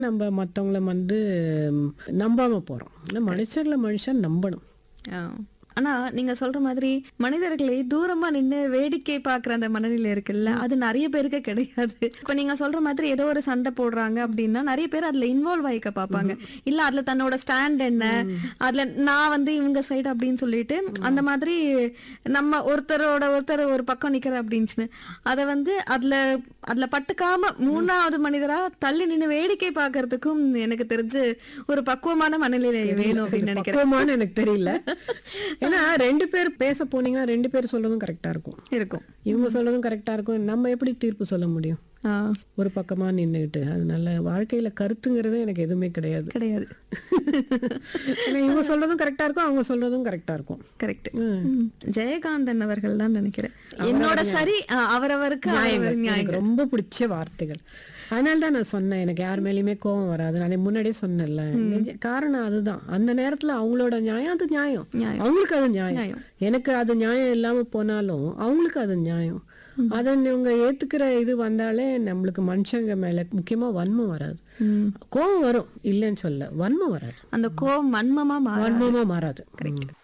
நம்ம மற்றவங்கள வந்து ம், நம்பாம போறோம் ஆனா மனுஷர்ல மனுஷன் நம்பணும் ஆ. ஆனா நீங்க சொல்ற மாதிரி மனிதர்களை தூரமா நின்னு வேடிக்கை பாக்குற அந்த மனநிலை இருக்குல்ல அது நிறைய பேருக்கு கிடையாது இப்ப நீங்க சொல்ற மாதிரி ஏதோ ஒரு சண்டை போடுறாங்க அப்படின்னா நிறைய பேர் அதுல இன்வால்வ் ஆயிக்க பாப்பாங்க இல்ல அதுல தன்னோட ஸ்டாண்ட் என்ன அதுல நான் வந்து இவங்க சைடு அப்படின்னு சொல்லிட்டு அந்த மாதிரி நம்ம ஒருத்தரோட ஒருத்தர் ஒரு பக்கம் நிக்கிற அப்படின்னு அத வந்து அதுல அதுல பட்டுக்காம மூணாவது மனிதரா தள்ளி நின்னு வேடிக்கை பாக்குறதுக்கும் எனக்கு தெரிஞ்சு ஒரு பக்குவமான மனநிலை வேணும் அப்படின்னு நினைக்கிறேன் பக்குவமான்னு எனக்கு தெரியல ஏன்னா ரெண்டு பேர் பேச போனீங்கன்னா ரெண்டு பேர் சொல்றதும் கரெக்டா இருக்கும் இருக்கும் இவங்க சொல்றதும் கரெக்டா இருக்கும் நம்ம எப்படி தீர்ப்பு சொல்ல முடியும் ஆ, ஒரு பக்கமா நின்றுக்கிட்டு அதனால வாழ்க்கையில கருத்துங்கிறது எனக்கு எதுவுமே கிடையாது கிடையாது ஏன்னா இவங்க சொல்றதும் கரெக்டா இருக்கும் அவங்க சொல்றதும் கரெக்டா இருக்கும் கரெக்ட் ஜெயகாந்தன் அவர்கள் தான் நினைக்கிறேன் என்னோட சரி ஆ, அவரவருக்கு அவரவர் நியாயங்கள். நியாயங்கள் எனக்கு ரொம்ப பிடிச்ச வார்த்தைகள் அதனால தான் நான் சொன்னேன் எனக்கு யார் மேலேயுமே கோவம் வராது நான் முன்னாடியே சொன்னேன்ல நிஜ- காரணம் அதுதான் அந்த நேரத்துல அவங்களோட நியாயம் அது நியாயம் நியாயம். அவங்களுக்கு அது நியாயம் நியாயம். எனக்கு அது நியாயம் இல்லாம போனாலும் அவங்களுக்கு அது நியாயம் அதை இவங்க ஏத்துக்கிற இது வந்தாலே நம்மளுக்கு மனுஷங்க மேல முக்கியமா வன்மம் வராது ம். கோவம் வரும் இல்லைன்னு சொல்ல வன்மம் வராது அந்த கோவம் மன்மமா மாற வன்மமா மாறாது ம்.